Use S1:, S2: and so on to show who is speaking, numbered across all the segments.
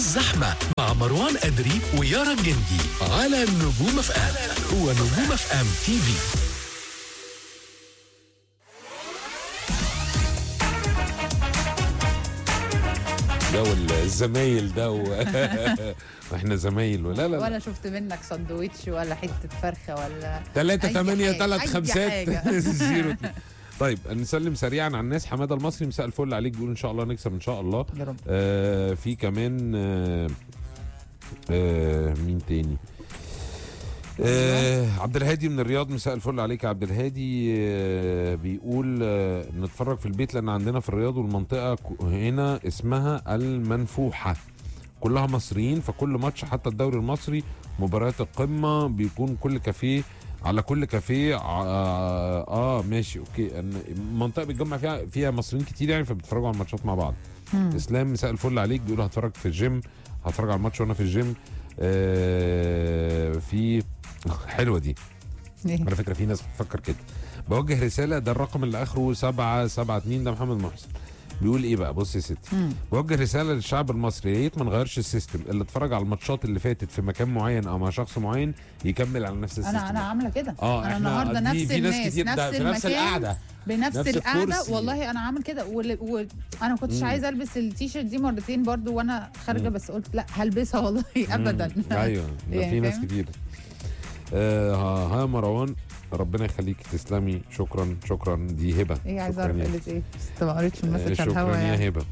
S1: الزحمة مع مروان أدري ويارا الجندي على نجوم اف ام ونجوم اف ام تي في
S2: جو الزمايل ده و... واحنا زمايل ولا لا لا
S3: ولا شفت منك سندوتش ولا حته فرخه ولا
S2: 3
S3: أي
S2: 8
S3: حاجة،
S2: 3
S3: أي
S2: 5
S3: حاجة.
S2: 0 طيب نسلم سريعا على الناس حماده المصري مساء الفل عليك بيقول ان شاء الله نكسب ان شاء الله
S3: يا رب
S2: آه في كمان آه آه مين تاني آه عبد الهادي من الرياض مساء الفل عليك يا عبد الهادي آه بيقول آه نتفرج في البيت لان عندنا في الرياض والمنطقه ك- هنا اسمها المنفوحه كلها مصريين فكل ماتش حتى الدوري المصري مباريات القمه بيكون كل كافيه على كل كافيه اه, آه ماشي اوكي إن- منطقه بيتجمع فيها فيها مصريين كتير يعني فبيتفرجوا على الماتشات مع بعض
S3: مم.
S2: اسلام مساء الفل عليك بيقول هتفرج في الجيم هتفرج على الماتش وانا في الجيم آه في حلوه دي
S3: إيه؟
S2: على فكره في ناس بتفكر كده بوجه رساله ده الرقم اللي اخره 772 ده محمد محسن بيقول ايه بقى بص يا ستي
S3: مم.
S2: بوجه رساله للشعب المصري يا ريت ما نغيرش السيستم اللي اتفرج على الماتشات اللي فاتت في مكان معين او مع شخص معين يكمل على نفس السيستم
S3: انا انا عامله كده
S2: اه
S3: انا
S2: احنا
S3: النهارده
S2: دي-
S3: نفس
S2: في ناس
S3: الناس
S2: كتير ده
S3: نفس
S2: في نفس
S3: المكان
S2: القعده
S3: بنفس
S2: نفس
S3: القعده
S2: الكرسي.
S3: والله انا عامل كده وانا و... أنا كنتش
S2: مم.
S3: عايزه البس التيشيرت دي مرتين برضو وانا خارجه
S2: مم.
S3: بس قلت لا هلبسها والله ابدا
S2: مم. ايوه ده
S3: يعني
S2: في ناس
S3: فاهم؟
S2: كتير آه ها, ها مروان ربنا يخليك تسلمي شكرا شكرا دي هبه
S3: ايه عايزه
S2: شكراً
S3: اعرف
S2: يا-
S3: قلت ايه بس ما قريتش
S2: آه،
S3: المسج على
S2: شكرا
S3: الهوا
S2: يا
S3: يعني
S2: هبه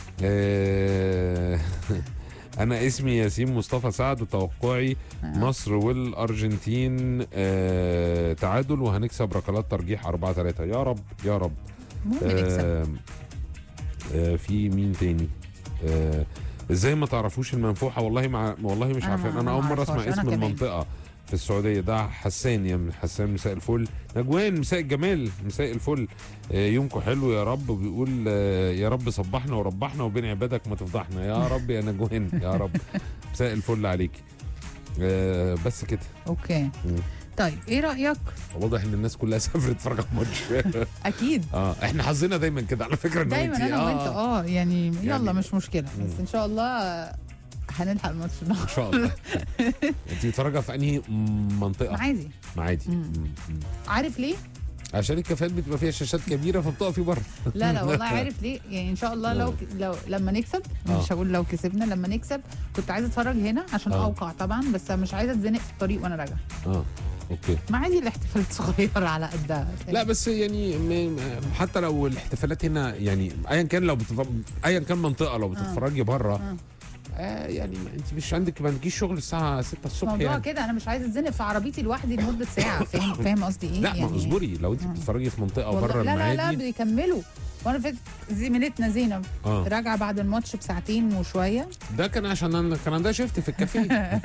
S2: آه، انا اسمي ياسين مصطفى سعد وتوقعي
S3: آه.
S2: مصر والارجنتين آه، تعادل وهنكسب ركلات ترجيح 4 3 يا رب يا رب
S3: المهم نكسب
S2: آه، آه، في مين تاني آه، ازاي ما تعرفوش المنفوحه والله مع والله مش
S3: أنا
S2: عارفين
S3: ما-
S2: انا
S3: أنا
S2: اول
S3: ما
S2: مره اسمع
S3: أعرفهاش، أنا
S2: اسم
S3: كمان.
S2: المنطقه في السعوديه ده حسان يا من حسان مساء الفل نجوان مساء الجمال مساء الفل آه، يومكم حلو يا رب بيقول آه، يا رب صبحنا وربحنا وبين عبادك ما تفضحنا يا رب يا نجوان يا رب مساء الفل عليكي آه، بس كده
S3: اوكي
S2: مم.
S3: طيب ايه رايك
S2: واضح ان الناس كلها سافرت تتفرج على الماتش
S3: اكيد
S2: اه احنا حظنا دايما كده على فكره إن
S3: دايما
S2: أنتي-
S3: انا وانت اه يعني يلا
S2: يعني-
S3: مش مشكله بس
S2: مم.
S3: ان شاء الله هنلحق الماتش النهارده
S2: ان شاء الله انت بتتفرجي في انهي منطقه
S3: عادي
S2: معادي
S3: مم.
S2: مم. مم.
S3: عارف ليه؟
S2: عشان الكافيهات بتبقى فيها شاشات كبيره فبتقفي بره
S3: لا لا والله عارف ليه؟ يعني ان شاء الله لو لو لما نكسب
S2: آه.
S3: مش هقول لو كسبنا لما نكسب كنت عايزه اتفرج هنا عشان
S2: آه.
S3: اوقع طبعا بس مش عايزه اتزنق في الطريق وانا راجعه
S2: اه اوكي
S3: ما عادي الاحتفالات صغيره على قدها
S2: لا بس يعني م- م- حتى لو الاحتفالات هنا يعني ايا كان لو بتف... ايا كان منطقه لو بتتفرجي بره
S3: آه.
S2: آه يعني ما انت مش عندك ما تجيش شغل الساعه 6 الصبح
S3: موضوع
S2: يعني
S3: كده انا مش عايزه اتزنق في عربيتي لوحدي لمده ساعه فاهم فاهم قصدي ايه؟
S2: لا ما اصبري لو انت
S3: آه.
S2: بتتفرجي في منطقه
S3: والله-
S2: بره
S3: لا لا لا
S2: المعادي
S3: بيكملوا وانا فاتت زميلتنا زينب
S2: اه
S3: راجعه بعد الماتش بساعتين وشويه
S2: ده كان عشان أنا كان عندها شيفت في الكافيه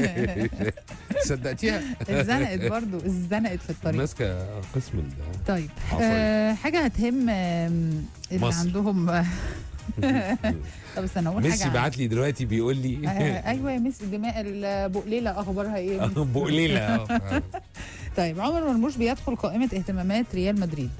S2: صدقتيها
S3: اتزنقت برضو اتزنقت في الطريق
S2: ماسكه قسم ال-
S3: طيب
S2: عصاية.
S3: آه حاجه هتهم آم، اللي
S2: مصر.
S3: عندهم طب استنى اقول حاجه
S2: ميسي
S3: عن-
S2: بعت لي دلوقتي بيقول لي
S3: آه ايوه يا ميس دماء البقليله اخبارها ايه يا ميس؟
S2: بقليله اه
S3: طيب عمر مرموش بيدخل قائمه اهتمامات ريال مدريد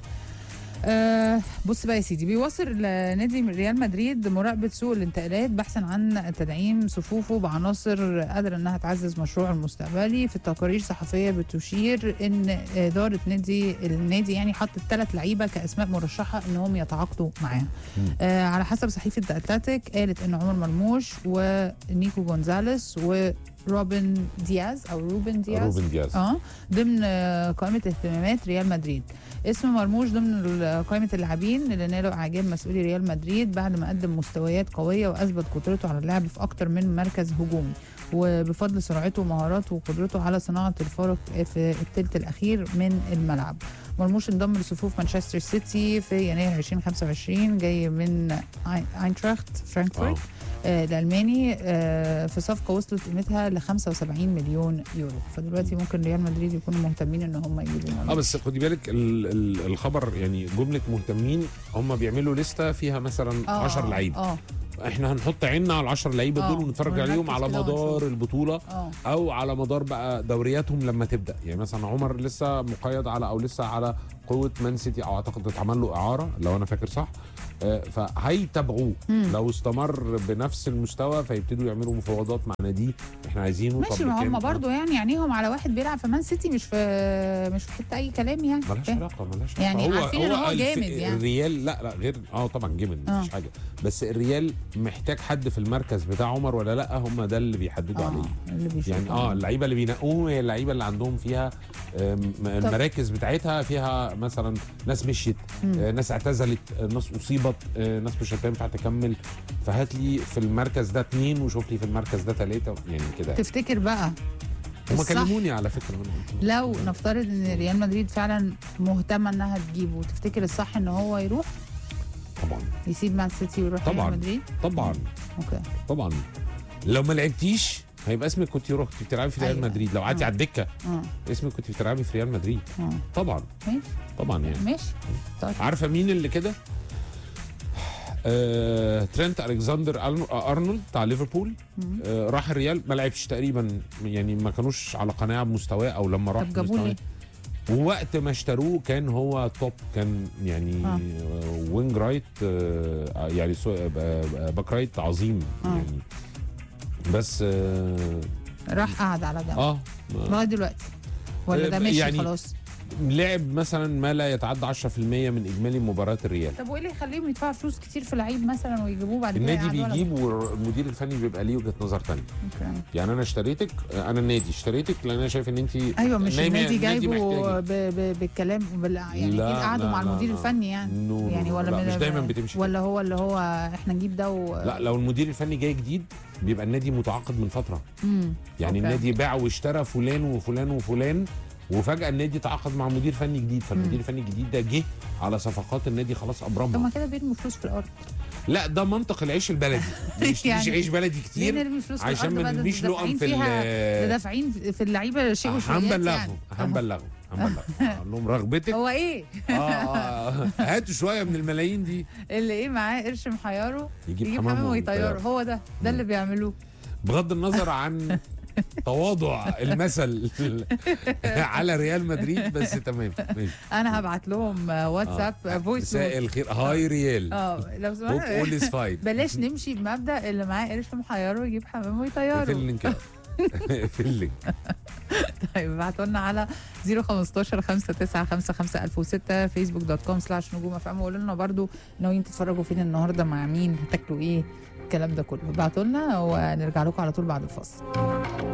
S3: آه بص بقى يا سيدي بيواصل نادي ريال مدريد مراقبه سوق الانتقالات بحثا عن تدعيم صفوفه بعناصر قادره انها تعزز مشروعه المستقبلي في تقارير صحفيه بتشير ان اداره نادي النادي يعني حطت ثلاث لعيبه كاسماء مرشحه انهم يتعاقدوا معاه
S2: مم.
S3: آه على حسب صحيفه ذا اتلتيك قالت ان عمر مرموش ونيكو جونزاليس وروبن دياز او روبن دياز
S2: روبن دياز
S3: اه ضمن آه، قائمه اهتمامات ريال مدريد اسم مرموش ضمن ال- قائمه اللاعبين اللي نالوا اعجاب مسؤولي ريال مدريد بعد ما قدم مستويات قويه واثبت قدرته على اللعب في اكتر من مركز هجومي وبفضل سرعته ومهاراته وقدرته على صناعه الفارق في الثلث الاخير من الملعب مرموش انضم لصفوف مانشستر سيتي في يناير 2025 جاي من آي- اينتراخت فرانكفورت
S2: آه.
S3: آه، الالماني آه، في صفقه وصلت قيمتها ل 75 مليون يورو فدلوقتي ممكن ريال مدريد يكونوا مهتمين ان هم يجيبوا
S2: اه
S3: مرموش.
S2: بس خدي بالك ال ال الخبر يعني جمله مهتمين هم بيعملوا لسته فيها مثلا
S3: آه،
S2: 10
S3: آه،
S2: لعيبه
S3: اه
S2: احنا هنحط عيننا على ال 10 لعيبه
S3: آه،
S2: دول ونتفرج
S3: ونركز
S2: عليهم على
S3: كده
S2: مدار
S3: ونشوف.
S2: البطوله
S3: اه
S2: او على مدار بقى دورياتهم لما تبدا يعني مثلا عمر لسه مقيد على او لسه على قوه مان سيتي او اعتقد اتعمل له اعاره لو انا فاكر صح آه، فهيتابعوه
S3: مم.
S2: لو استمر بنفس المستوى فيبتدوا يعملوا مفاوضات مع نادي احنا عايزينه
S3: ماشي
S2: طب
S3: ما هم
S2: بكام؟
S3: برضه يعني عينيهم على واحد بيلعب في مان سيتي مش في مش في حته اي كلام يعني
S2: ملهاش
S3: فاهم؟
S2: علاقه ملهاش علاقه
S3: يعني عارفين إن هو
S2: الف-
S3: جامد يعني.
S2: الريال لا لا غير اه طبعا جامد
S3: آه.
S2: مفيش حاجه بس الريال محتاج حد في المركز بتاع عمر ولا لا هم ده اللي بيحددوا عليه
S3: اه اللي بيشوفوا
S2: يعني اه اللعيبه اللي بينقوهم هي اللعيبه اللي عندهم فيها آم، المراكز بتاعتها فيها مثلا ناس مشيت
S3: مم.
S2: آه، ناس اعتزلت آه، ناس اصيبت آه، ناس مش هتنفع تكمل فهات لي في المركز ده اتنين وشوف لي في المركز ده ثلاثه يعني كده
S3: تفتكر بقى
S2: هم
S3: الصح
S2: كلموني على فكره أنا قلت لهم.
S3: لو نفترض ان ريال مدريد فعلا مهتمه انها تجيبه تفتكر الصح ان هو يروح
S2: طبعا
S3: يسيب مان سيتي ويروح
S2: طبعاً.
S3: ريال مدريد
S2: طبعا
S3: اوكي
S2: طبعا لو ما لعبتيش هيبقى اسمك كنت رحتي بتلعبي في ريال
S3: أيوة.
S2: مدريد لو قعدتي
S3: آه.
S2: على الدكه
S3: اه
S2: اسمك كنت بتلعبي في ريال مدريد
S3: اه
S2: طبعا
S3: ماشي
S2: طبعا يعني
S3: ماشي طيب
S2: عارفه مين اللي كده آه، ترينت الكسندر أرن- ارنولد بتاع ليفربول
S3: مم.
S2: آه، راح الريال ما لعبش تقريبا يعني ما كانوش على قناعه بمستواه او لما راح
S3: طب جابوه
S2: بمستواه.
S3: ليه؟
S2: ووقت ما اشتروه كان هو توب كان يعني
S3: آه.
S2: آه. وينج رايت آه يعني سو- آه، آه، باك رايت عظيم
S3: آه.
S2: يعني بس اه,
S3: راح قعد على جنب
S2: آه
S3: لغايه دلوقتي ولا ده
S2: آه،
S3: ماشي
S2: يعني-
S3: خلاص
S2: لعب مثلا ما لا يتعدى 10% من اجمالي مباريات الريال
S3: طب وايه اللي يخليهم يدفعوا فلوس كتير في لعيب مثلا ويجيبوه بعد كده
S2: النادي
S3: يقعدوه على
S2: بيجيب والمدير الفني بيبقى ليه وجهه نظر تانية
S3: جنب؟ أوكي.
S2: يعني انا اشتريتك انا النادي اشتريتك لان انا شايف ان انت
S3: ايوه مش النادي جايبه
S2: محتاجك.
S3: ب- ب- بالكلام بال... يعني اكيد
S2: لا،
S3: قعدوا
S2: لا،
S3: مع
S2: لا،
S3: المدير
S2: لا.
S3: الفني يعني
S2: نو، نو،
S3: يعني
S2: نو،
S3: ولا
S2: لا
S3: من
S2: مش دايما بتمشي كده.
S3: ولا هو اللي هو احنا نجيب ده و...
S2: لا لو المدير الفني جاي جديد بيبقى النادي متعاقد من فتره
S3: مم.
S2: يعني
S3: أوكي.
S2: النادي باع واشترى فلان وفلان وفلان وفجاه النادي تعاقد مع مدير فني جديد فالمدير الفني الجديد ده جه على صفقات النادي خلاص
S3: طب ما
S2: ابرمها
S3: كده بيرموا فلوس في الارض
S2: لا ده منطق العيش البلدي ما نشتريش
S3: يعني
S2: عيش بلدي
S3: ليه
S2: كتير
S3: نرمي فلوس في
S2: عشان
S3: الارض
S2: ما
S3: بقى؟ ده
S2: نرميش
S3: دافعين
S2: لقم في
S3: فيها ده
S2: ال
S3: دافعين في اللعيبه شيء وشويات
S2: هنبلغه
S3: يعني
S2: هنبلغه هنبلغه هقول لهم رغبتك
S3: هو ايه
S2: اه آه، هاتوا شويه من الملايين دي
S3: اللي ايه معاه قرش محيره
S2: يجيب
S3: يجيب
S2: حمام
S3: حمام
S2: ويطيره.
S3: ويطيره هو ده ده اللي بيعملوه
S2: بغض النظر عن تواضع المثل على ريال مدريد بس تمام ماشي
S3: انا هبعت لهم آه، واتساب
S2: آه.
S3: فويس
S2: مساء الخير هاي ريال
S3: اه لو
S2: هوب
S3: سمحت
S2: اول از فاين
S3: بلاش نمشي بمبدا اللي معاه قرش محيره ويجيب حمام
S2: في
S3: ويطيره
S2: اللينك في اللينك
S3: طيب ابعتوا لنا على 015 5955 1006 فيسبوك دوت كوم سلاش نجوم اف ام وقولوا لنا برضو ناويين تتفرجوا فين النهارده مع مين هتاكلوا ايه الكلام ده كله ابعتوا لنا ونرجع لكم على طول بعد الفاصل